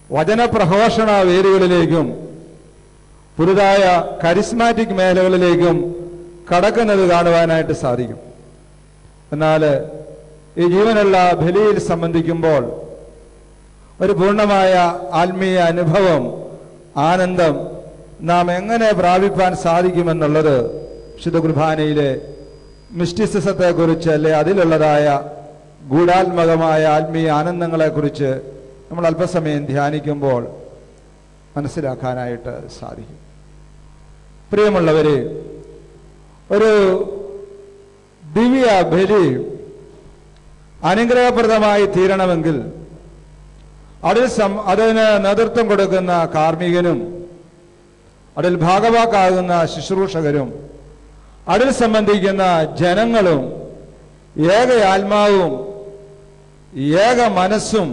വചനപ്രഘോഷണ വേദികളിലേക്കും പുതുതായ charismatic മേഖലകളിലേക്കും കടക്കുന്നത് കാണുവാനായിട്ട് സാധിക്കും എന്നാൽ ഈ ജീവനുള്ള ബലിയിൽ സംബന്ധിക്കുമ്പോൾ ഒരു പൂർണ്ണമായ ആത്മീയ അനുഭവം ആനന്ദം നാം എങ്ങനെ പ്രാപിപ്പാൻ സാധിക്കുമെന്നുള്ളത് വിശുദ്ധ കുർബാനയിലെ മിസ്റ്റിസിസത്തെക്കുറിച്ച് അല്ലെ അതിലുള്ളതായ ഗൂഢാത്മകമായ ആത്മീയ ആനന്ദങ്ങളെക്കുറിച്ച് നമ്മൾ അല്പസമയം ധ്യാനിക്കുമ്പോൾ മനസ്സിലാക്കാനായിട്ട് സാധിക്കും പ്രിയമുള്ളവരെ ഒരു ദിവ്യ ബലി അനുഗ്രഹപ്രദമായി തീരണമെങ്കിൽ അതിൽ സം അതിന് നേതൃത്വം കൊടുക്കുന്ന കാർമ്മികനും അതിൽ ഭാഗവാക്കാകുന്ന ശുശ്രൂഷകരും അതിൽ സംബന്ധിക്കുന്ന ജനങ്ങളും ഏക ആത്മാവും ഏക മനസ്സും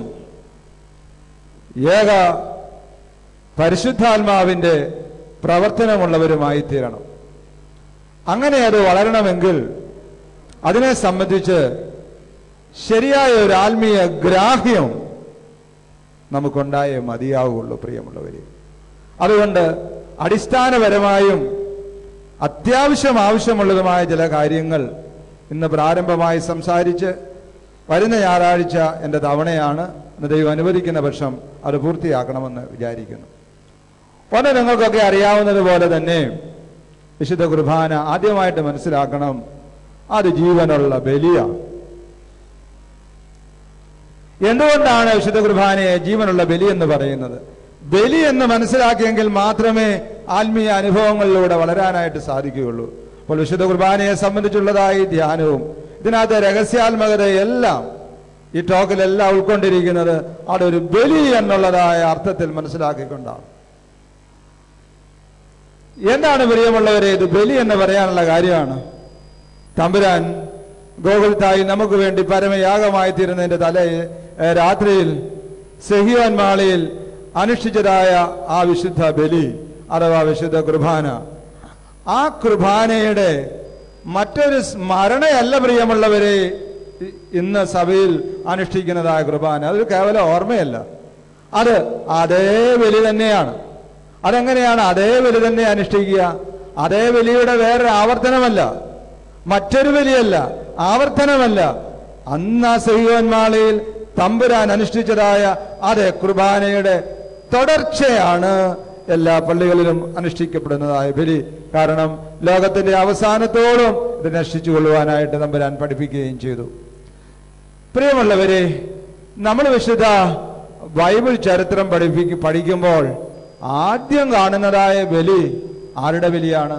ഏക പരിശുദ്ധാത്മാവിൻ്റെ പ്രവർത്തനമുള്ളവരുമായി തീരണം അങ്ങനെ അത് വളരണമെങ്കിൽ അതിനെ സംബന്ധിച്ച് ശരിയായ ഒരു ആത്മീയ ഗ്രാഹ്യം നമുക്കുണ്ടായേ മതിയാവുള്ളൂ പ്രിയമുള്ളവരെ അതുകൊണ്ട് അടിസ്ഥാനപരമായും അത്യാവശ്യം ആവശ്യമുള്ളതുമായ ചില കാര്യങ്ങൾ ഇന്ന് പ്രാരംഭമായി സംസാരിച്ച് വരുന്ന ഞായറാഴ്ച എൻ്റെ തവണയാണ് ഇന്ന് ദൈവം അനുവദിക്കുന്ന പക്ഷം അത് പൂർത്തിയാക്കണമെന്ന് വിചാരിക്കുന്നു ഒന്ന് നിങ്ങൾക്കൊക്കെ അറിയാവുന്നത് പോലെ തന്നെ വിശുദ്ധ കുർബാന ആദ്യമായിട്ട് മനസ്സിലാക്കണം അത് ജീവനുള്ള ബലിയാണ് എന്തുകൊണ്ടാണ് വിശുദ്ധ കുർബാനയെ ജീവനുള്ള ബലി എന്ന് പറയുന്നത് ബലി എന്ന് മനസ്സിലാക്കിയെങ്കിൽ മാത്രമേ ആത്മീയ അനുഭവങ്ങളിലൂടെ വളരാനായിട്ട് സാധിക്കുകയുള്ളൂ അപ്പോൾ വിശുദ്ധ കുർബാനയെ സംബന്ധിച്ചുള്ളതായി ധ്യാനവും ഇതിനകത്ത് രഹസ്യാത്മകതയെല്ലാം ഈ ടോക്കിലെല്ലാം ഉൾക്കൊണ്ടിരിക്കുന്നത് അവിടെ ഒരു ബലി എന്നുള്ളതായ അർത്ഥത്തിൽ മനസ്സിലാക്കിക്കൊണ്ടാണ് എന്താണ് പ്രിയമുള്ളവരെ ഇത് ബലി എന്ന് പറയാനുള്ള കാര്യമാണ് തമ്പുരാൻ ഗോകുൽത്തായി നമുക്ക് വേണ്ടി പരമയാഗമായി തീരുന്നതിന്റെ തലേ ഏ, രാത്രിയിൽ സെഹിയോൻ മാളയിൽ അനുഷ്ഠിച്ചതായ ആ വിശുദ്ധ ബലി അഥവാ വിശുദ്ധ കുർബാന ആ കുർബാനയുടെ മറ്റൊരു സ്മരണയല്ല പ്രിയമുള്ളവരെ ഇ- ഇന്ന് സഭയിൽ അനുഷ്ഠിക്കുന്നതായ കുർബാന അതൊരു കേവലം ഓർമ്മയല്ല അത് അതേ ബലി തന്നെയാണ് അതെങ്ങനെയാണ് അതേ ബലി തന്നെ അനുഷ്ഠിക്കുക അതേ ബലിയുടെ വേറൊരു ആവർത്തനമല്ല മറ്റൊരു ബലിയല്ല ആവർത്തനമല്ല അന്ന് ആ സഹിയോന്മാളയിൽ തമ്പുരാൻ അനുഷ്ഠിച്ചതായ അതേ കുർബാനയുടെ തുടർച്ചയാണ് എല്ലാ പള്ളികളിലും അനുഷ്ഠിക്കപ്പെടുന്നതായ ബലി കാരണം ലോകത്തിന്റെ അവസാനത്തോളം ഇത് നശിച്ചു കൊള്ളുവാനായിട്ട് തമ്പുരാൻ പഠിപ്പിക്കുകയും ചെയ്തു പ്രിയമുള്ളവരെ നമ്മൾ വിശുദ്ധ ബൈബിൾ ചരിത്രം പഠിപ്പിക്കും പഠിക്കുമ്പോൾ ആദ്യം കാണുന്നതായ ബലി ആരുടെ ബലിയാണ്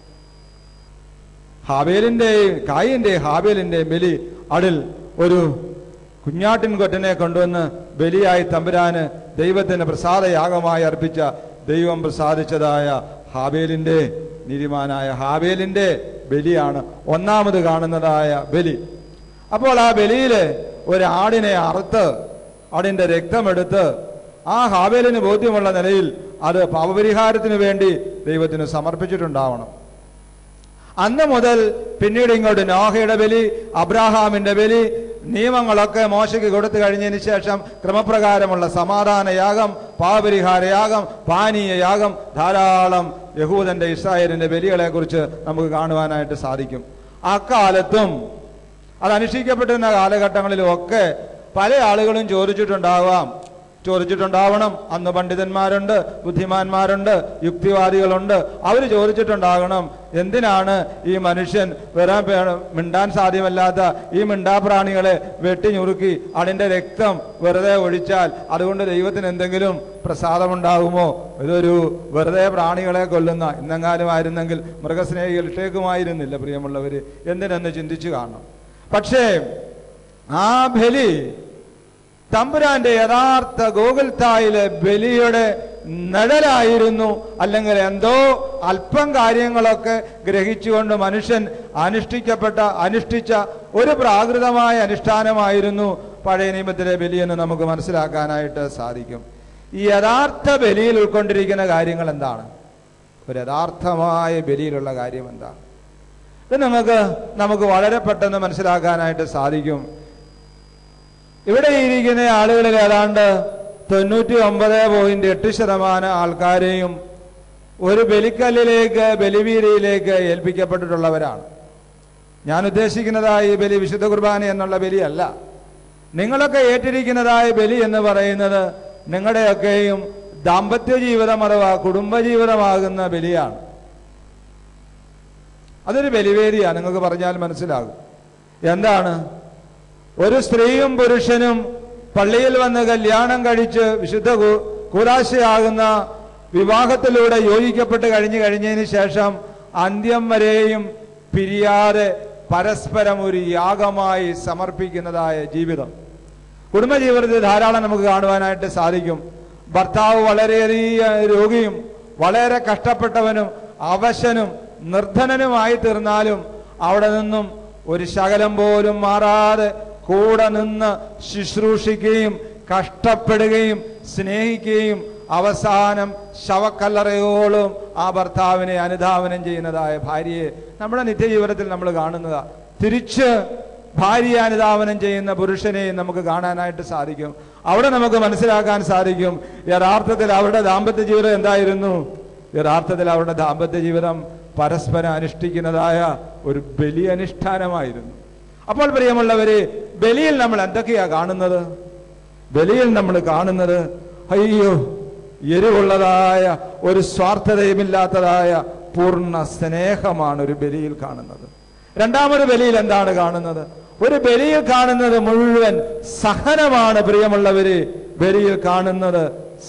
ഹാബേലിന്റെയും കായിന്റെയും ഹാബേലിന്റെയും ബലി അതിൽ ഒരു കുഞ്ഞാട്ടിൻ കൊറ്റനെ കൊണ്ടുവന്ന് ബലിയായി തമ്പുരാന് ദൈവത്തിന് പ്രസാദയാഗമായി അർപ്പിച്ച ദൈവം പ്രസാദിച്ചതായ ഹാബേലിന്റെ നീതിമാനായ ഹാബേലിന്റെ ബലിയാണ് ഒന്നാമത് കാണുന്നതായ ബലി അപ്പോൾ ആ ബലിയില് ഒരു ആടിനെ അറുത്ത് ആടിന്റെ രക്തമെടുത്ത് ആ ഹാബേലിന് ബോധ്യമുള്ള നിലയിൽ അത് പാപപരിഹാരത്തിന് വേണ്ടി ദൈവത്തിന് സമർപ്പിച്ചിട്ടുണ്ടാവണം അന്ന് മുതൽ പിന്നീട് ഇങ്ങോട്ട് നോഹയുടെ ബലി അബ്രാഹാമിന്റെ ബലി നിയമങ്ങളൊക്കെ മോശയ്ക്ക് കൊടുത്തു കഴിഞ്ഞതിന് ശേഷം ക്രമപ്രകാരമുള്ള സമാധാന യാഗം പാപപരിഹാര യാഗം പാനീയ യാഗം ധാരാളം യഹൂദന്റെ ഇസ്രായേലിന്റെ ബലികളെ കുറിച്ച് നമുക്ക് കാണുവാനായിട്ട് സാധിക്കും അക്കാലത്തും അത് അനുഷ്ഠിക്കപ്പെട്ടിരുന്ന കാലഘട്ടങ്ങളിലും ഒക്കെ പല ആളുകളും ചോദിച്ചിട്ടുണ്ടാവാം ചോദിച്ചിട്ടുണ്ടാവണം അന്ന് പണ്ഡിതന്മാരുണ്ട് ബുദ്ധിമാന്മാരുണ്ട് യുക്തിവാദികളുണ്ട് അവർ ചോദിച്ചിട്ടുണ്ടാകണം എന്തിനാണ് ഈ മനുഷ്യൻ വരാൻ പേ- മിണ്ടാൻ സാധ്യമല്ലാത്ത ഈ മിണ്ടാപ്രാണികളെ വെട്ടിഞ്ഞുറുക്കി അതിൻ്റെ രക്തം വെറുതെ ഒഴിച്ചാൽ അതുകൊണ്ട് ദൈവത്തിന് എന്തെങ്കിലും പ്രസാദമുണ്ടാകുമോ ഇതൊരു വെറുതെ പ്രാണികളെ കൊല്ലുന്ന ഇന്നെങ്ങാനും ആയിരുന്നെങ്കിൽ മൃഗസ്നേഹികൾ ഇട്ടേക്കുമായിരുന്നില്ല പ്രിയമുള്ളവർ എന്തിനെന്ന് ചിന്തിച്ചു കാണണം പക്ഷേ ആ ബലി തമ്പുരാന്റെ യഥാർത്ഥ ഗോകുൽത്തായിലെ ബലിയുടെ നിഴലായിരുന്നു അല്ലെങ്കിൽ എന്തോ അല്പം കാര്യങ്ങളൊക്കെ ഗ്രഹിച്ചുകൊണ്ട് മനുഷ്യൻ അനുഷ്ഠിക്കപ്പെട്ട അനുഷ്ഠിച്ച ഒരു പ്രാകൃതമായ അനുഷ്ഠാനമായിരുന്നു പഴയ നിയമത്തിലെ ബലിയെന്ന് നമുക്ക് മനസ്സിലാക്കാനായിട്ട് സാധിക്കും ഈ യഥാർത്ഥ ബലിയിൽ ഉൾക്കൊണ്ടിരിക്കുന്ന കാര്യങ്ങൾ എന്താണ് ഒരു യഥാർത്ഥമായ ബലിയിലുള്ള കാര്യം എന്താണ് ഇത് നിങ്ങൾക്ക് നമുക്ക് വളരെ പെട്ടെന്ന് മനസ്സിലാക്കാനായിട്ട് സാധിക്കും ഇവിടെ ഇരിക്കുന്ന ആളുകളിൽ ഏതാണ്ട് തൊണ്ണൂറ്റി ഒമ്പത് പോയിന്റ് എട്ട് ശതമാനം ആൾക്കാരെയും ഒരു ബലിക്കല്ലിലേക്ക് ബലിവീരയിലേക്ക് ഏൽപ്പിക്കപ്പെട്ടിട്ടുള്ളവരാണ് ഞാൻ ഉദ്ദേശിക്കുന്നതായ ഈ ബലി വിശുദ്ധ കുർബാന എന്നുള്ള ബലിയല്ല നിങ്ങളൊക്കെ ഏറ്റിരിക്കുന്നതായ ബലി എന്ന് പറയുന്നത് നിങ്ങളുടെയൊക്കെയും ദാമ്പത്യ ജീവിതം അഥവാ കുടുംബജീവിതമാകുന്ന ബലിയാണ് അതൊരു ബലിവേദിയാണ് നിങ്ങൾക്ക് പറഞ്ഞാൽ മനസ്സിലാകും എന്താണ് ഒരു സ്ത്രീയും പുരുഷനും പള്ളിയിൽ വന്ന് കല്യാണം കഴിച്ച് വിശുദ്ധ കു- കൂലാശയാകുന്ന വിവാഹത്തിലൂടെ യോജിക്കപ്പെട്ട് കഴിഞ്ഞു കഴിഞ്ഞതിന് ശേഷം അന്ത്യം വരെയും പിരിയാതെ പരസ്പരം ഒരു യാഗമായി സമർപ്പിക്കുന്നതായ ജീവിതം കുടുംബജീവിതത്തിൽ ധാരാളം നമുക്ക് കാണുവാനായിട്ട് സാധിക്കും ഭർത്താവ് വളരെയധികം രോഗിയും വളരെ കഷ്ടപ്പെട്ടവനും അവശനും നിർധനനുമായി തീർന്നാലും അവിടെ നിന്നും ഒരു ശകലം പോലും മാറാതെ കൂടെ നിന്ന് ശുശ്രൂഷിക്കുകയും കഷ്ടപ്പെടുകയും സ്നേഹിക്കുകയും അവസാനം ശവക്കല്ലറയോളം ആ ഭർത്താവിനെ അനുധാവനം ചെയ്യുന്നതായ ഭാര്യയെ നമ്മുടെ നിത്യജീവിതത്തിൽ നമ്മൾ കാണുന്നതാ തിരിച്ച് ഭാര്യ അനുധാവനം ചെയ്യുന്ന പുരുഷനെ നമുക്ക് കാണാനായിട്ട് സാധിക്കും അവിടെ നമുക്ക് മനസ്സിലാക്കാൻ സാധിക്കും യഥാർത്ഥത്തിൽ അവരുടെ ദാമ്പത്യ ജീവിതം എന്തായിരുന്നു യഥാർത്ഥത്തിൽ അവരുടെ ദാമ്പത്യ ജീവിതം പരസ്പരം അനുഷ്ഠിക്കുന്നതായ ഒരു ബലി അനുഷ്ഠാനമായിരുന്നു അപ്പോൾ പ്രിയമുള്ളവര് ബലിയിൽ നമ്മൾ എന്തൊക്കെയാ കാണുന്നത് ബലിയിൽ നമ്മൾ കാണുന്നത് അയ്യോ എരിവുള്ളതായ ഒരു സ്വാർത്ഥതയുമില്ലാത്തതായ പൂർണ്ണ സ്നേഹമാണ് ഒരു ബലിയിൽ കാണുന്നത് രണ്ടാമത് ബലിയിൽ എന്താണ് കാണുന്നത് ഒരു ബലിയിൽ കാണുന്നത് മുഴുവൻ സഹനമാണ് പ്രിയമുള്ളവര് ബലിയിൽ കാണുന്നത്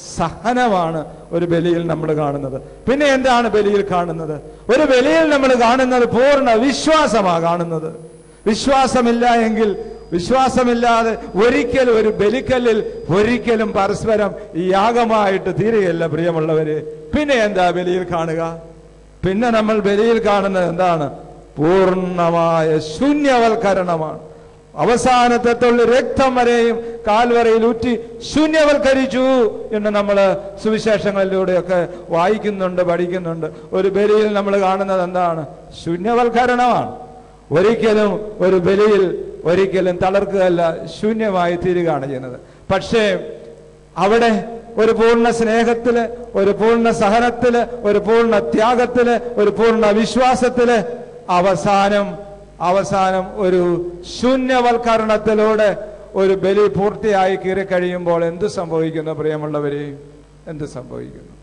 സഹനമാണ് ഒരു ബലിയിൽ നമ്മൾ കാണുന്നത് പിന്നെ എന്താണ് ബലിയിൽ കാണുന്നത് ഒരു ബലിയിൽ നമ്മൾ കാണുന്നത് പൂർണ്ണ വിശ്വാസമാണ് കാണുന്നത് വിശ്വാസമില്ല എങ്കിൽ വിശ്വാസമില്ലാതെ ഒരിക്കലും ഒരു ബലിക്കല്ലിൽ ഒരിക്കലും പരസ്പരം ഈ യാഗമായിട്ട് തീരുകയല്ല പ്രിയമുള്ളവര് പിന്നെ എന്താ ബലിയിൽ കാണുക പിന്നെ നമ്മൾ ബലിയിൽ കാണുന്നത് എന്താണ് പൂർണ്ണമായ ശൂന്യവൽക്കരണമാണ് അവസാനത്തെ തുള്ളി രക്തം വരെയും കാൽവരയിൽ ഊറ്റി ശൂന്യവൽക്കരിച്ചു എന്ന് നമ്മൾ സുവിശേഷങ്ങളിലൂടെയൊക്കെ വായിക്കുന്നുണ്ട് പഠിക്കുന്നുണ്ട് ഒരു ബലിയിൽ നമ്മൾ കാണുന്നത് എന്താണ് ശൂന്യവൽക്കരണമാണ് ഒരിക്കലും ഒരു ബലിയിൽ ഒരിക്കലും തളർക്കുകയല്ല ശൂന്യമായി തീരുകയാണ് ചെയ്യുന്നത് പക്ഷേ അവിടെ ഒരു പൂർണ്ണ സ്നേഹത്തില് ഒരു പൂർണ്ണ സഹനത്തില് ഒരു പൂർണ്ണ ത്യാഗത്തില് ഒരു പൂർണ്ണ വിശ്വാസത്തില് അവസാനം അവസാനം ഒരു ശൂന്യവൽക്കരണത്തിലൂടെ ഒരു ബലി പൂർത്തിയായി കീറി കഴിയുമ്പോൾ എന്ത് സംഭവിക്കുന്നു പ്രിയമുള്ളവരെ എന്ത് സംഭവിക്കുന്നു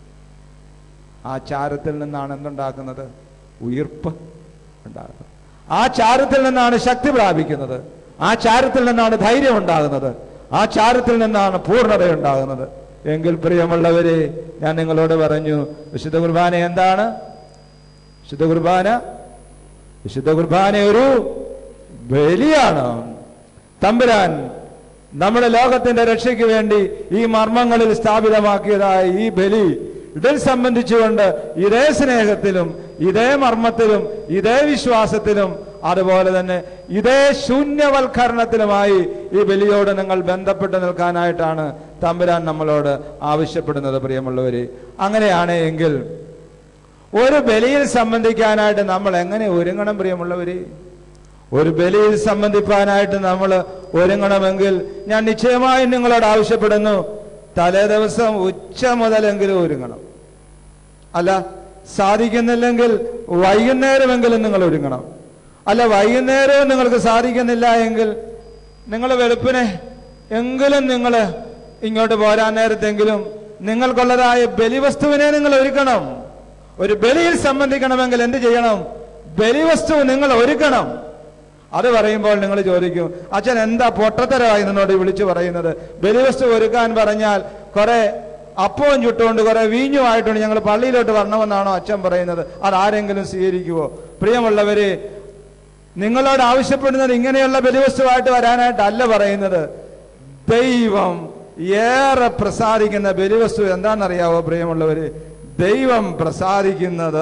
ആ ചാരത്തിൽ നിന്നാണ് എന്തുണ്ടാക്കുന്നത് ഉയിർപ്പ് ഉണ്ടാകുന്നത് ആ ചാരത്തിൽ നിന്നാണ് ശക്തി പ്രാപിക്കുന്നത് ആ ചാരത്തിൽ നിന്നാണ് ധൈര്യം ഉണ്ടാകുന്നത് ആ ചാരത്തിൽ നിന്നാണ് പൂർണ്ണത ഉണ്ടാകുന്നത് എങ്കിൽ പ്രിയമുള്ളവരെ ഞാൻ നിങ്ങളോട് പറഞ്ഞു വിശുദ്ധ കുർബാന എന്താണ് വിശുദ്ധ കുർബാന വിശുദ്ധ കുർബാന ഒരു ബലിയാണ് തമ്പുരാൻ നമ്മുടെ ലോകത്തിന്റെ രക്ഷയ്ക്ക് വേണ്ടി ഈ മർമ്മങ്ങളിൽ സ്ഥാപിതമാക്കിയതായ ഈ ബലി ഇതിൽ സംബന്ധിച്ചുകൊണ്ട് ഇതേ സ്നേഹത്തിലും ഇതേ മർമ്മത്തിലും ഇതേ വിശ്വാസത്തിലും അതുപോലെ തന്നെ ഇതേ ശൂന്യവൽക്കരണത്തിലുമായി ഈ ബലിയോട് നിങ്ങൾ ബന്ധപ്പെട്ട് നിൽക്കാനായിട്ടാണ് തമ്പുരാൻ നമ്മളോട് ആവശ്യപ്പെടുന്നത് പ്രിയമുള്ളവര് അങ്ങനെയാണ് എങ്കിൽ ഒരു ബലിയിൽ സംബന്ധിക്കാനായിട്ട് നമ്മൾ എങ്ങനെ ഒരുങ്ങണം പ്രിയമുള്ളവര് ഒരു ബലിയിൽ സംബന്ധിപ്പാനായിട്ട് നമ്മൾ ഒരുങ്ങണമെങ്കിൽ ഞാൻ നിശ്ചയമായും നിങ്ങളോട് ആവശ്യപ്പെടുന്നു തലേ ദിവസം ഉച്ച മുതലെങ്കിലും ഒരുങ്ങണം അല്ല സാധിക്കുന്നില്ലെങ്കിൽ വൈകുന്നേരമെങ്കിലും നിങ്ങൾ ഒരുങ്ങണം അല്ല വൈകുന്നേരവും നിങ്ങൾക്ക് സാധിക്കുന്നില്ല എങ്കിൽ നിങ്ങൾ വെളുപ്പിനെ എങ്കിലും നിങ്ങൾ ഇങ്ങോട്ട് പോരാൻ നേരത്തെങ്കിലും നിങ്ങൾക്കുള്ളതായ ബലിവസ്തുവിനെ നിങ്ങൾ ഒരുക്കണം ഒരു ബലിയിൽ സംബന്ധിക്കണമെങ്കിൽ എന്ത് ചെയ്യണം ബലിവസ്തു നിങ്ങൾ ഒരുക്കണം അത് പറയുമ്പോൾ നിങ്ങൾ ചോദിക്കും അച്ഛൻ എന്താ പൊട്ടത്തരമായി നിന്നോട് വിളിച്ചു പറയുന്നത് ബലിവസ്തു ഒരുക്കാൻ പറഞ്ഞാൽ കുറെ അപ്പവും ചുട്ടുകൊണ്ട് കുറെ വീഞ്ഞുമായിട്ടുണ്ട് ഞങ്ങൾ പള്ളിയിലോട്ട് വരണമെന്നാണോ അച്ഛൻ പറയുന്നത് അതാരെങ്കിലും സ്വീകരിക്കുവോ പ്രിയമുള്ളവരെ നിങ്ങളോട് ആവശ്യപ്പെടുന്നത് ഇങ്ങനെയുള്ള ബലിവസ്തുവായിട്ട് വരാനായിട്ടല്ല പറയുന്നത് ദൈവം ഏറെ പ്രസാദിക്കുന്ന ബലിവസ്തു എന്താണെന്നറിയാവോ പ്രിയമുള്ളവര് ദൈവം പ്രസാദിക്കുന്നത്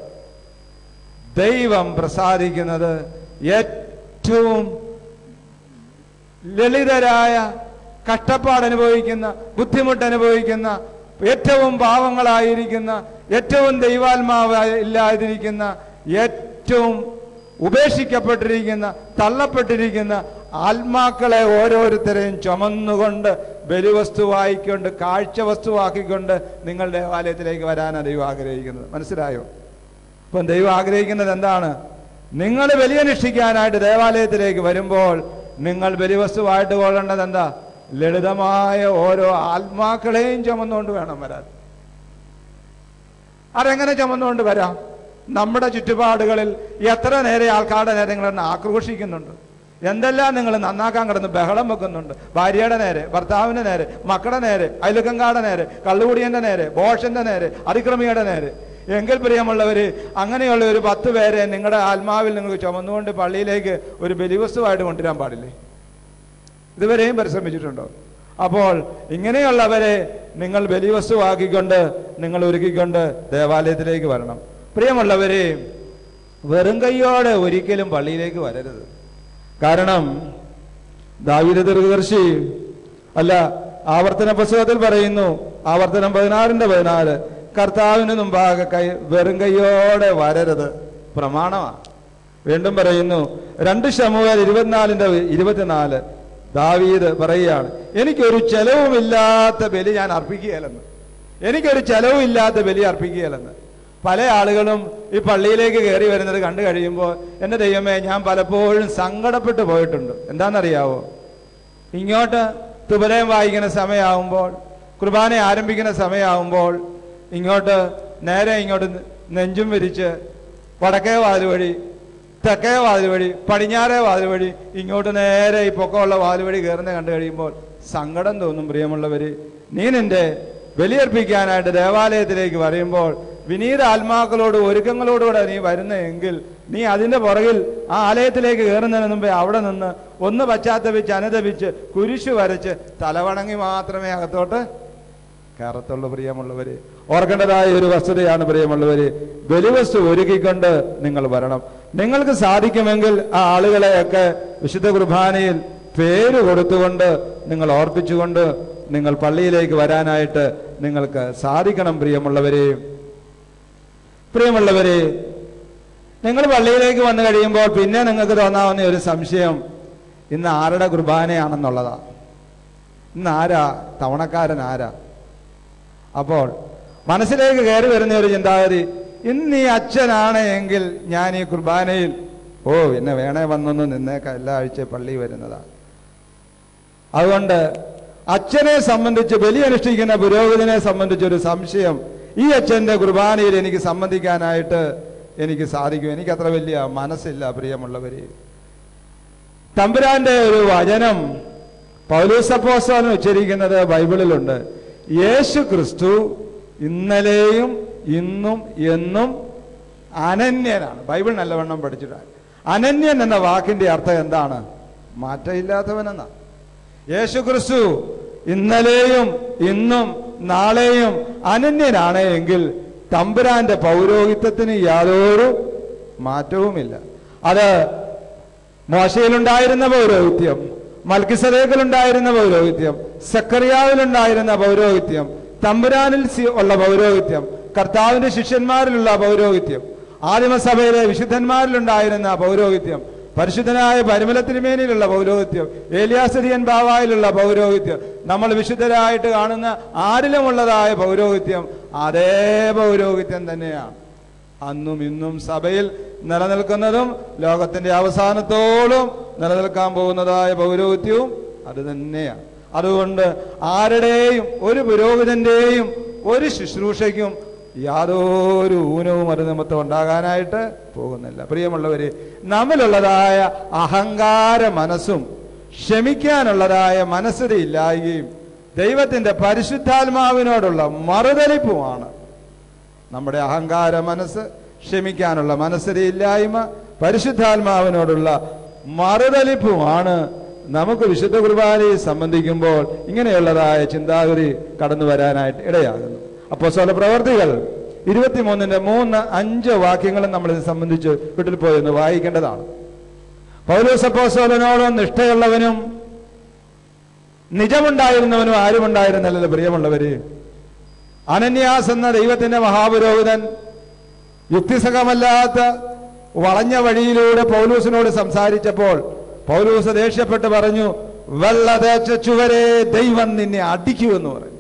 ദൈവം പ്രസാദിക്കുന്നത് ഏറ്റവും ലളിതരായ കഷ്ടപ്പാട് അനുഭവിക്കുന്ന ബുദ്ധിമുട്ട് അനുഭവിക്കുന്ന ഏറ്റവും പാവങ്ങളായിരിക്കുന്ന ഏറ്റവും ദൈവാത്മാവ് ഇല്ലാതിരിക്കുന്ന ഏറ്റവും ഉപേക്ഷിക്കപ്പെട്ടിരിക്കുന്ന തള്ളപ്പെട്ടിരിക്കുന്ന ആത്മാക്കളെ ഓരോരുത്തരെയും ചുമന്നുകൊണ്ട് ബലിവസ്തുവായിക്കൊണ്ട് കാഴ്ച വസ്തുവാക്കിക്കൊണ്ട് നിങ്ങൾ ദേവാലയത്തിലേക്ക് വരാനാണ് ദൈവം ആഗ്രഹിക്കുന്നത് മനസ്സിലായോ ഇപ്പം ദൈവം ആഗ്രഹിക്കുന്നത് എന്താണ് നിങ്ങൾ ബലിയനുഷ്ഠിക്കാനായിട്ട് ദേവാലയത്തിലേക്ക് വരുമ്പോൾ നിങ്ങൾ ബലിവസ്തുവായിട്ട് കൊള്ളേണ്ടത് എന്താ ലളിതമായ ഓരോ ആത്മാക്കളെയും ചുമന്നുകൊണ്ട് വേണം വരാൻ അതെങ്ങനെ ചുമന്നുകൊണ്ട് വരാം നമ്മുടെ ചുറ്റുപാടുകളിൽ എത്ര നേരെ ആൾക്കാരുടെ നേരെ നിങ്ങൾ എന്നെ ആക്രോശിക്കുന്നുണ്ട് എന്തെല്ലാം നിങ്ങൾ നന്നാക്കാൻ കിടന്ന് ബഹളം വെക്കുന്നുണ്ട് ഭാര്യയുടെ നേരെ ഭർത്താവിന്റെ നേരെ മക്കളുടെ നേരെ അയലുക്കങ്കാടെ നേരെ കള്ളുകുടിയന്റെ നേരെ ബോഷന്റെ നേരെ അതിക്രമിയുടെ നേരെ എങ്കിൽ പ്രിയമുള്ളവര് അങ്ങനെയുള്ള ഒരു പത്ത് പേരെ നിങ്ങളുടെ ആത്മാവിൽ നിങ്ങൾക്ക് ചുമന്നുകൊണ്ട് പള്ളിയിലേക്ക് ഒരു ബലിവസ്തുവായിട്ട് കൊണ്ടുവരാൻ പാടില്ലേ ഇതുവരെയും പരിശ്രമിച്ചിട്ടുണ്ടോ അപ്പോൾ ഇങ്ങനെയുള്ളവരെ നിങ്ങൾ ബലിവസ്തുവാക്കിക്കൊണ്ട് നിങ്ങൾ ഒരുക്കിക്കൊണ്ട് ദേവാലയത്തിലേക്ക് വരണം പ്രിയമുള്ളവരെ വെറും കൈയോടെ ഒരിക്കലും പള്ളിയിലേക്ക് വരരുത് കാരണം ദാവീദ ദീർഘദർശി അല്ല ആവർത്തന പുസ്തകത്തിൽ പറയുന്നു ആവർത്തനം പതിനാറിന്റെ പതിനാല് കർത്താവിന് മുമ്പാകെ കൈ വെറും കൈയോടെ വരരുത് പ്രമാണമാണ് വീണ്ടും പറയുന്നു രണ്ട് ശമുവേൽ ഇരുപത്തിനാലിന്റെ ഇരുപത്തിനാല് ദാവീദ് പറയുകയാണ് എനിക്കൊരു ചെലവുമില്ലാത്ത ബലി ഞാൻ അർപ്പിക്കുകയല്ലെന്ന് എനിക്കൊരു ചെലവുമില്ലാത്ത ബലി അർപ്പിക്കുകയല്ലെന്ന് പല ആളുകളും ഈ പള്ളിയിലേക്ക് കയറി വരുന്നത് കണ്ടു കഴിയുമ്പോൾ എൻ്റെ ദൈവമേ ഞാൻ പലപ്പോഴും സങ്കടപ്പെട്ടു പോയിട്ടുണ്ട് എന്താണെന്നറിയാവോ ഇങ്ങോട്ട് തുപലയം വായിക്കുന്ന സമയമാകുമ്പോൾ കുർബാന ആരംഭിക്കുന്ന സമയമാകുമ്പോൾ ഇങ്ങോട്ട് നേരെ ഇങ്ങോട്ട് നെഞ്ചും വിരിച്ച് വടക്കേ വാതിൽ വഴി തെക്കേ വാതിൽ വഴി പടിഞ്ഞാറേ വാതിൽ വഴി ഇങ്ങോട്ട് നേരെ ഈ പൊക്കമുള്ള വാതിൽ വഴി കയറുന്ന കണ്ടു കഴിയുമ്പോൾ സങ്കടം തോന്നും പ്രിയമുള്ളവര് നീ നിന്റെ ബലിയർപ്പിക്കാനായിട്ട് ദേവാലയത്തിലേക്ക് വരുമ്പോൾ വിനീത ആത്മാക്കളോട് ഒരുക്കങ്ങളോടുകൂടെ നീ വരുന്നെങ്കിൽ നീ അതിന്റെ പുറകിൽ ആ ആലയത്തിലേക്ക് കയറുന്നതിന് മുമ്പേ അവിടെ നിന്ന് ഒന്ന് പശ്ചാത്തപിച്ച് അനുദപിച്ച് കുരിശു വരച്ച് തലവണങ്ങി മാത്രമേ അകത്തോട്ട് കയറത്തുള്ളൂ പ്രിയമുള്ളവര് ഓർക്കേണ്ടതായ ഒരു വസ്തുതയാണ് പ്രിയമുള്ളവര് ബലിവസ്തു ഒരുക്കിക്കൊണ്ട് നിങ്ങൾ വരണം നിങ്ങൾക്ക് സാധിക്കുമെങ്കിൽ ആ ആളുകളെയൊക്കെ വിശുദ്ധ കുർബാനയിൽ പേര് കൊടുത്തുകൊണ്ട് നിങ്ങൾ ഓർപ്പിച്ചുകൊണ്ട് നിങ്ങൾ പള്ളിയിലേക്ക് വരാനായിട്ട് നിങ്ങൾക്ക് സാധിക്കണം പ്രിയമുള്ളവരെ പ്രിയമുള്ളവരെ നിങ്ങൾ പള്ളിയിലേക്ക് വന്നു കഴിയുമ്പോൾ പിന്നെ നിങ്ങൾക്ക് തോന്നാവുന്ന ഒരു സംശയം ഇന്ന് ആരുടെ കുർബാനയാണെന്നുള്ളതാ ഇന്ന് ആരാ തവണക്കാരൻ ആരാ അപ്പോൾ മനസ്സിലേക്ക് കയറി വരുന്ന ഒരു ചിന്താഗതി ഇന്ന് ഈ അച്ഛനാണ് എങ്കിൽ ഞാൻ ഈ കുർബാനയിൽ ഓ എന്നെ വേണേ വന്നൊന്ന് നിന്നേക്കാം എല്ലാ ആഴ്ചയും പള്ളി വരുന്നതാ അതുകൊണ്ട് അച്ഛനെ സംബന്ധിച്ച് ബലി അനുഷ്ഠിക്കുന്ന പുരോഹിതനെ സംബന്ധിച്ച് ഒരു സംശയം ഈ അച്ഛന്റെ കുർബാനയിൽ എനിക്ക് സംബന്ധിക്കാനായിട്ട് എനിക്ക് സാധിക്കും എനിക്ക് അത്ര വലിയ മനസ്സില്ല പ്രിയമുള്ളവര് തമ്പുരാന്റെ ഒരു വചനം പൗലൂസപ്പോസ്തലൻ ഉച്ചരിക്കുന്നത് ബൈബിളിലുണ്ട് യേശു ക്രിസ്തു ഇന്നലെയും ഇന്നും എന്നും അനന്യനാണ് ബൈബിൾ നല്ലവണ്ണം പഠിച്ചിട്ടാണ് അനന്യൻ എന്ന വാക്കിന്റെ അർത്ഥം എന്താണ് മാറ്റമില്ലാത്തവനെന്നാണ് യേശു ക്രിസ്തു ഇന്നലെയും ഇന്നും നാളെയും അനന്യനാണ് എങ്കിൽ തമ്പുരാന്റെ പൗരോഹിത്യത്തിന് യാതൊരു മാറ്റവുമില്ല അത് മോശയിലുണ്ടായിരുന്ന പൗരോഹിത്യം മൽക്കിസലേഖിലുണ്ടായിരുന്ന പൗരോഹിത്യം സക്കറിയാവിലുണ്ടായിരുന്ന പൗരോഹിത്യം തമ്പുരാനിൽ സി- ഉള്ള പൗരോഹിത്യം കർത്താവിന്റെ ശിഷ്യന്മാരിലുള്ള പൗരോഹിത്യം ആദിമസഭയിലെ വിശുദ്ധന്മാരിലുണ്ടായിരുന്ന പൗരോഹിത്യം പരിശുദ്ധനായ പരിമല തിരുമേനിയിലുള്ള പൗരോഹിത്യം ഏലിയാസരിയൻ ബാവായിലുള്ള പൗരോഹിത്യം നമ്മൾ വിശുദ്ധരായിട്ട് കാണുന്ന ആരിലുമുള്ളതായ പൗരോഹിത്യം അതേ പൗരോഹിത്യം തന്നെയാണ് അന്നും ഇന്നും സഭയിൽ നിലനിൽക്കുന്നതും ലോകത്തിന്റെ അവസാനത്തോളം നിലനിൽക്കാൻ പോകുന്നതായ പൗരോഹിത്യവും അത് തന്നെയാണ് അതുകൊണ്ട് ആരുടെയും ഒരു പുരോഹിതന്റെയും ഒരു ശുശ്രൂഷയ്ക്കും യാതൊരു ഊനവും അത് നിമിത്തം ഉണ്ടാകാനായിട്ട് പോകുന്നില്ല പ്രിയമുള്ളവര് നമ്മിലുള്ളതായ അഹങ്കാര മനസ്സും ക്ഷമിക്കാനുള്ളതായ മനസ്സില്ലായ്കയും ദൈവത്തിന്റെ പരിശുദ്ധാത്മാവിനോടുള്ള മറുതലിപ്പുമാണ് നമ്മുടെ അഹങ്കാര മനസ്സ് ക്ഷമിക്കാനുള്ള മനസ്സില്ലായ്മ പരിശുദ്ധാത്മാവിനോടുള്ള മറുതലിപ്പുമാണ് നമുക്ക് വിശുദ്ധ കുർബാനയെ സംബന്ധിക്കുമ്പോൾ ഇങ്ങനെയുള്ളതായ ചിന്താഗതി കടന്നു വരാനായിട്ട് ഇടയാകുന്നു അപ്പോൾ സ്വല പ്രവർത്തികൾ ഇരുപത്തിമൂന്നിന്റെ മൂന്ന് അഞ്ച് വാക്യങ്ങളും നമ്മൾ ഇത് സംബന്ധിച്ച് വീട്ടിൽ പോയി ഒന്ന് വായിക്കേണ്ടതാണ് പൗലോസപ്പോസോലനോട് നിഷ്ഠയുള്ളവനും നിജമുണ്ടായിരുന്നവനും ആരുമുണ്ടായിരുന്നല്ലോ പ്രിയമുള്ളവര് അനന്യാസ് എന്ന ദൈവത്തിന്റെ മഹാപുരോഹിതൻ യുക്തിസഹമല്ലാത്ത വളഞ്ഞ വഴിയിലൂടെ പൗലൂസിനോട് സംസാരിച്ചപ്പോൾ പൗലൂസ് ദേഷ്യപ്പെട്ട് പറഞ്ഞു വെള്ള തേച്ച ചുവരെ ദൈവം നിന്നെ അടിക്കുമെന്ന് പറഞ്ഞു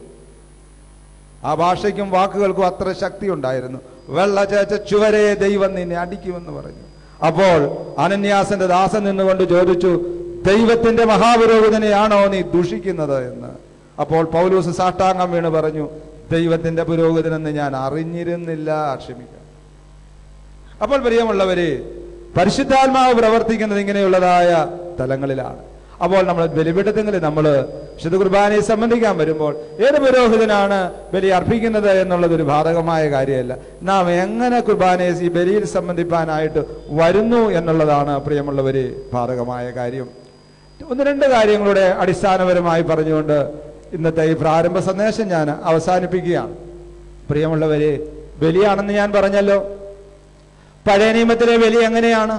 ആ ഭാഷയ്ക്കും വാക്കുകൾക്കും അത്ര ശക്തി ഉണ്ടായിരുന്നു വെള്ള ചേച്ച ചുവരെ ദൈവം നിന്നെ അടിക്കുമെന്ന് പറഞ്ഞു അപ്പോൾ അനന്യാസന്റെ ദാസൻ നിന്നുകൊണ്ട് ചോദിച്ചു ദൈവത്തിന്റെ മഹാപുരോഹിതനെയാണോ നീ ദുഷിക്കുന്നത് എന്ന് അപ്പോൾ പൗലൂസ് സാഷ്ടാംഗം വീണ് പറഞ്ഞു ദൈവത്തിന്റെ പുരോഹിതനെന്ന് ഞാൻ അറിഞ്ഞിരുന്നില്ല ക്ഷമിക്കാം അപ്പോൾ പ്രിയമുള്ളവര് പരിശുദ്ധാത്മാവ് പ്രവർത്തിക്കുന്നത് ഇങ്ങനെയുള്ളതായ തലങ്ങളിലാണ് അപ്പോൾ നമ്മൾ ബലിപീഠത്തിൽ നമ്മൾ വിശുദ്ധ കുർബാനയെ സംബന്ധിക്കാൻ വരുമ്പോൾ ഏത് പുരോഹിതനാണ് ബലി അർപ്പിക്കുന്നത് എന്നുള്ളത് ഒരു ബാധകമായ കാര്യമല്ല നാം എങ്ങനെ കുർബാനയെ ഈ ബലിയിൽ സംബന്ധിപ്പാനായിട്ട് വരുന്നു എന്നുള്ളതാണ് പ്രിയമുള്ളവര് ബാധകമായ കാര്യം ഒന്ന് രണ്ട് കാര്യങ്ങളുടെ അടിസ്ഥാനപരമായി പറഞ്ഞുകൊണ്ട് ഇന്നത്തെ ഈ പ്രാരംഭ സന്ദേശം ഞാൻ അവസാനിപ്പിക്കുകയാണ് പ്രിയമുള്ളവരെ ബലിയാണെന്ന് ഞാൻ പറഞ്ഞല്ലോ പഴയ നിയമത്തിലെ ബലി എങ്ങനെയാണ്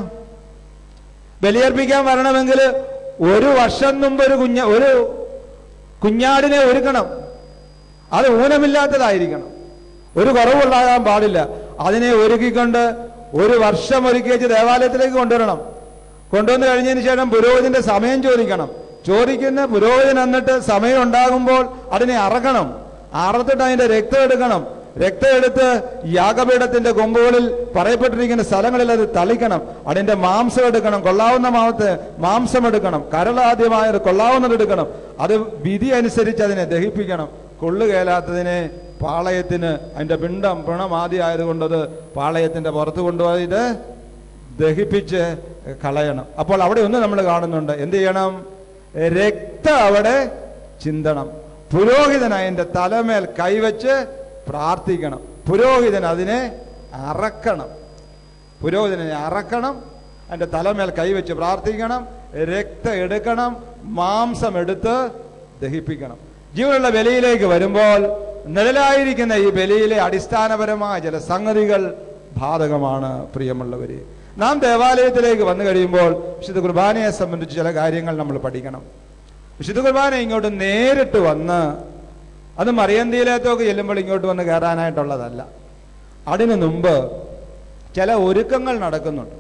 ബലിയർപ്പിക്കാൻ വരണമെങ്കിൽ ഒരു വർഷം മുമ്പ് ഒരു കുഞ്ഞ ഒരു കുഞ്ഞാടിനെ ഒരുക്കണം അത് ഊനമില്ലാത്തതായിരിക്കണം ഒരു കുറവുണ്ടാകാൻ പാടില്ല അതിനെ ഒരുക്കിക്കൊണ്ട് ഒരു വർഷം ഒരുക്കി വെച്ച് ദേവാലയത്തിലേക്ക് കൊണ്ടുവരണം കൊണ്ടുവന്ന് കഴിഞ്ഞതിന് ശേഷം പുരോഹിതന്റെ സമയം ചോദിക്കണം ചോദിക്കുന്ന പുരോഹിതൻ എന്നിട്ട് സമയം ഉണ്ടാകുമ്പോൾ അതിനെ അറക്കണം അറുത്തിട്ട് അതിന്റെ രക്തം എടുക്കണം രക്തം എടുത്ത് യാഗപീഠത്തിന്റെ കൊമ്പുകളിൽ പറയപ്പെട്ടിരിക്കുന്ന സ്ഥലങ്ങളിൽ അത് തളിക്കണം അതിന്റെ മാംസം എടുക്കണം കൊള്ളാവുന്ന മാവത്ത് മാംസം എടുക്കണം കരളാദ്യമായത് കൊള്ളാവുന്നത് എടുക്കണം അത് വിധി അനുസരിച്ച് അതിനെ ദഹിപ്പിക്കണം കൊള്ളുകേലാത്തതിനെ പാളയത്തിന് അതിന്റെ പിണ്ടം പിണം ആദ്യം ആയതുകൊണ്ട് അത് പാളയത്തിന്റെ പുറത്ത് കൊണ്ടുപോയത് ദഹിപ്പിച്ച് കളയണം അപ്പോൾ അവിടെ ഒന്ന് നമ്മൾ കാണുന്നുണ്ട് എന്ത് ചെയ്യണം രക്തം അവിടെ ചിന്തണം പുരോഹിതൻ അതിന്റെ തലമേൽ കൈവച്ച് പ്രാർത്ഥിക്കണം പുരോഹിതൻ അതിനെ അറക്കണം പുരോഹിതനെ അറക്കണം അതിന്റെ തലമേൽ കൈവച്ച് പ്രാർത്ഥിക്കണം രക്തം എടുക്കണം മാംസം എടുത്ത് ദഹിപ്പിക്കണം ജീവനുള്ള ബലിയിലേക്ക് വരുമ്പോൾ നിഴലായിരിക്കുന്ന ഈ ബലിയിലെ അടിസ്ഥാനപരമായ ചില സംഗതികൾ ബാധകമാണ് പ്രിയമുള്ളവര് നാം ദേവാലയത്തിലേക്ക് വന്നു കഴിയുമ്പോൾ വിശുദ്ധ കുർബാനയെ സംബന്ധിച്ച് ചില കാര്യങ്ങൾ നമ്മൾ പഠിക്കണം വിശുദ്ധ കുർബാന ഇങ്ങോട്ട് നേരിട്ട് വന്ന് അത് മറിയന്തിയിലേക്കൊക്കെ ചെല്ലുമ്പോൾ ഇങ്ങോട്ട് വന്ന് കയറാനായിട്ടുള്ളതല്ല അതിനു മുമ്പ് ചില ഒരുക്കങ്ങൾ നടക്കുന്നുണ്ട്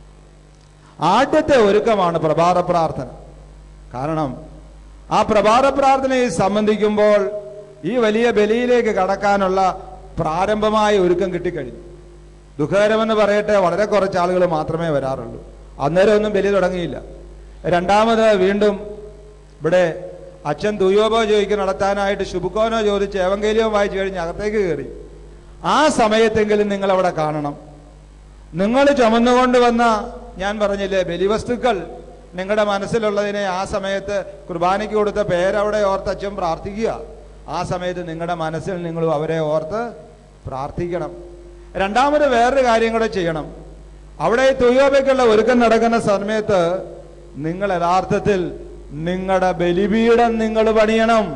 ആദ്യത്തെ ഒരുക്കമാണ് പ്രഭാത പ്രാർത്ഥന കാരണം ആ പ്രഭാത പ്രാർത്ഥനയെ സംബന്ധിക്കുമ്പോൾ ഈ വലിയ ബലിയിലേക്ക് കടക്കാനുള്ള പ്രാരംഭമായ ഒരുക്കം കിട്ടിക്കഴിഞ്ഞു ദുഃഖകരമെന്ന് പറയട്ടെ വളരെ കുറച്ച് ആളുകൾ മാത്രമേ വരാറുള്ളൂ അന്നേരം ഒന്നും ബലി തുടങ്ങിയില്ല രണ്ടാമത് വീണ്ടും ഇവിടെ അച്ഛൻ ദുയോബോ ചോദിക്ക് നടത്താനായിട്ട് ശുഭുക്കോനോ ചോദിച്ച് ഏവങ്കേലിയോ വായിച്ചു കഴിഞ്ഞ് അകത്തേക്ക് കയറി ആ സമയത്തെങ്കിലും നിങ്ങൾ അവിടെ കാണണം നിങ്ങൾ ചുമന്നുകൊണ്ട് വന്ന ഞാൻ പറഞ്ഞില്ലേ ബലിവസ്തുക്കൾ നിങ്ങളുടെ മനസ്സിലുള്ളതിനെ ആ സമയത്ത് കുർബാനയ്ക്ക് കൊടുത്ത പേരവിടെ ഓർത്ത് അച്ഛൻ പ്രാർത്ഥിക്കുക ആ സമയത്ത് നിങ്ങളുടെ മനസ്സിൽ നിങ്ങൾ അവരെ ഓർത്ത് പ്രാർത്ഥിക്കണം രണ്ടാമത് വേറൊരു കാര്യം കൂടെ ചെയ്യണം അവിടെ ഈ തുയ്യോബയ്ക്കുള്ള ഒരുക്കം നടക്കുന്ന സമയത്ത് നിങ്ങൾ യഥാർത്ഥത്തിൽ നിങ്ങളുടെ ബലിപീഠം നിങ്ങൾ പണിയണം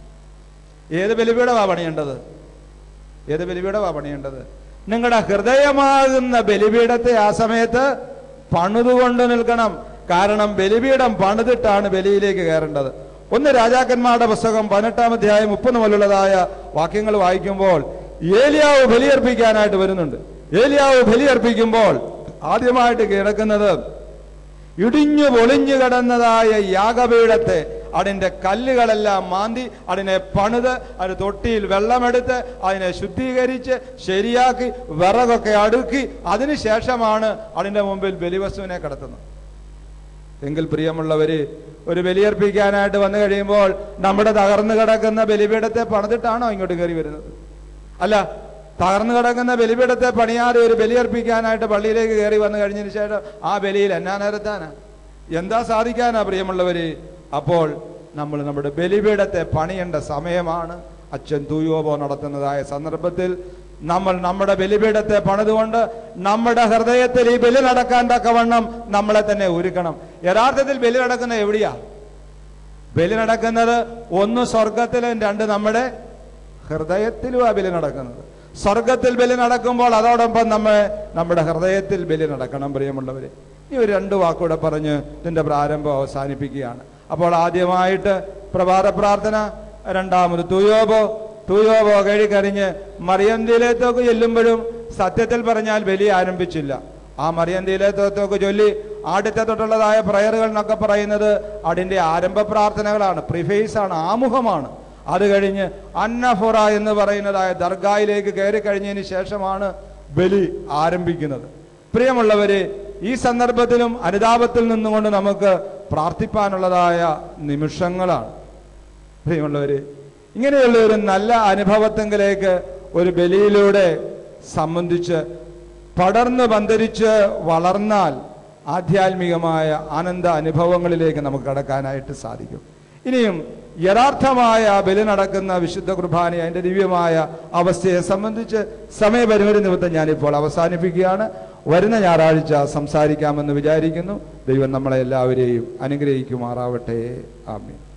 ഏത് ബലിപീഠമാ പണിയേണ്ടത് ഏത് ബലിപീഠമാ പണിയേണ്ടത് നിങ്ങളുടെ ഹൃദയമാകുന്ന ബലിപീഠത്തെ ആ സമയത്ത് പണിതുകൊണ്ട് നിൽക്കണം കാരണം ബലിപീഠം പണിതിട്ടാണ് ബലിയിലേക്ക് കയറേണ്ടത് ഒന്ന് രാജാക്കന്മാരുടെ പുസ്തകം പതിനെട്ടാം അധ്യായം മുപ്പത് മുതലുള്ളതായ വാക്യങ്ങൾ വായിക്കുമ്പോൾ ഏലിയാവ് ബലിയർപ്പിക്കാനായിട്ട് വരുന്നുണ്ട് ഏലിയാവ് ബലിയർപ്പിക്കുമ്പോൾ ആദ്യമായിട്ട് കിടക്കുന്നത് ഇടിഞ്ഞു പൊളിഞ്ഞു കിടന്നതായ യാഗപീഠത്തെ അതിന്റെ കല്ലുകളെല്ലാം മാന്തി അതിനെ പണിത് അത് തൊട്ടിയിൽ വെള്ളമെടുത്ത് അതിനെ ശുദ്ധീകരിച്ച് ശരിയാക്കി വിറകൊക്കെ അടുക്കി അതിനുശേഷമാണ് അതിന്റെ മുമ്പിൽ ബലിവസ്തുവിനെ കിടത്തുന്നത് എങ്കിൽ പ്രിയമുള്ളവര് ഒരു ബലിയർപ്പിക്കാനായിട്ട് വന്നു കഴിയുമ്പോൾ നമ്മുടെ തകർന്നു കിടക്കുന്ന ബലിപീഠത്തെ പണിതിട്ടാണോ ഇങ്ങോട്ട് കയറി വരുന്നത് അല്ല തകർന്നു കിടക്കുന്ന ബലിപീഠത്തെ പണിയാതെ ഒരു ബലിയർപ്പിക്കാനായിട്ട് പള്ളിയിലേക്ക് കയറി വന്നു കഴിഞ്ഞതിന് ശേഷം ആ ബലിയിൽ എന്നാ നിരത്താനാ എന്താ സാധിക്കാനാ പ്രിയമുള്ളവര് അപ്പോൾ നമ്മൾ നമ്മുടെ ബലിപീഠത്തെ പണിയേണ്ട സമയമാണ് അച്ഛൻ തൂയോബോ നടത്തുന്നതായ സന്ദർഭത്തിൽ നമ്മൾ നമ്മുടെ ബലിപീഠത്തെ പണിതുകൊണ്ട് നമ്മുടെ ഹൃദയത്തിൽ ഈ ബലി നടക്കാൻ തക്കവണ്ണം നമ്മളെ തന്നെ ഒരുക്കണം യഥാർത്ഥത്തിൽ ബലി നടക്കുന്നത് എവിടെയാ ബലി നടക്കുന്നത് ഒന്ന് സ്വർഗത്തിലും രണ്ട് നമ്മുടെ ഹൃദയത്തിലും ആ ബലി നടക്കുന്നത് സ്വർഗത്തിൽ ബലി നടക്കുമ്പോൾ അതോടൊപ്പം നമ്മൾ നമ്മുടെ ഹൃദയത്തിൽ ബലി നടക്കണം പ്രിയമുള്ളവര് ഈ ഒരു രണ്ട് വാക്കൂടെ പറഞ്ഞ് ഇതിന്റെ പ്രാരംഭം അവസാനിപ്പിക്കുകയാണ് അപ്പോൾ ആദ്യമായിട്ട് പ്രഭാത പ്രാർത്ഥന രണ്ടാമത് തുയോബോ തുയോബോ കഴിക്കറിഞ്ഞ് മറിയന്തിയിലേത്തൊക്കെ ചെല്ലുമ്പോഴും സത്യത്തിൽ പറഞ്ഞാൽ ബലി ആരംഭിച്ചില്ല ആ മറിയന്തിയിലേത്തൊക്കെ ചൊല്ലി ആദ്യത്തെ തൊട്ടുള്ളതായ പ്രയറുകൾ എന്നൊക്കെ പറയുന്നത് അതിൻ്റെ ആരംഭ പ്രാർത്ഥനകളാണ് പ്രിഫേസ് ആണ് ആമുഖമാണ് അത് കഴിഞ്ഞ് അന്നഫുറ എന്ന് പറയുന്നതായ ദർഗായിലേക്ക് കയറി കഴിഞ്ഞതിന് ശേഷമാണ് ബലി ആരംഭിക്കുന്നത് പ്രിയമുള്ളവരെ ഈ സന്ദർഭത്തിലും അനുതാപത്തിൽ നിന്നുകൊണ്ട് നമുക്ക് പ്രാർത്ഥിപ്പാനുള്ളതായ നിമിഷങ്ങളാണ് പ്രിയമുള്ളവരെ ഇങ്ങനെയുള്ള ഒരു നല്ല അനുഭവത്തെങ്കിലേക്ക് ഒരു ബലിയിലൂടെ സംബന്ധിച്ച് പടർന്ന് പന്തരിച്ച് വളർന്നാൽ ആധ്യാത്മികമായ ആനന്ദ അനുഭവങ്ങളിലേക്ക് നമുക്ക് കടക്കാനായിട്ട് സാധിക്കും ഇനിയും യഥാർത്ഥമായ ബലി നടക്കുന്ന വിശുദ്ധ കുർബാന അതിൻ്റെ ദിവ്യമായ അവസ്ഥയെ സംബന്ധിച്ച് സമയപരിമിതി നിമിത്തം ഞാനിപ്പോൾ അവസാനിപ്പിക്കുകയാണ് വരുന്ന ഞായറാഴ്ച സംസാരിക്കാമെന്ന് വിചാരിക്കുന്നു ദൈവം നമ്മളെ എല്ലാവരെയും അനുഗ്രഹിക്കുമാറാവട്ടെ ആമീൻ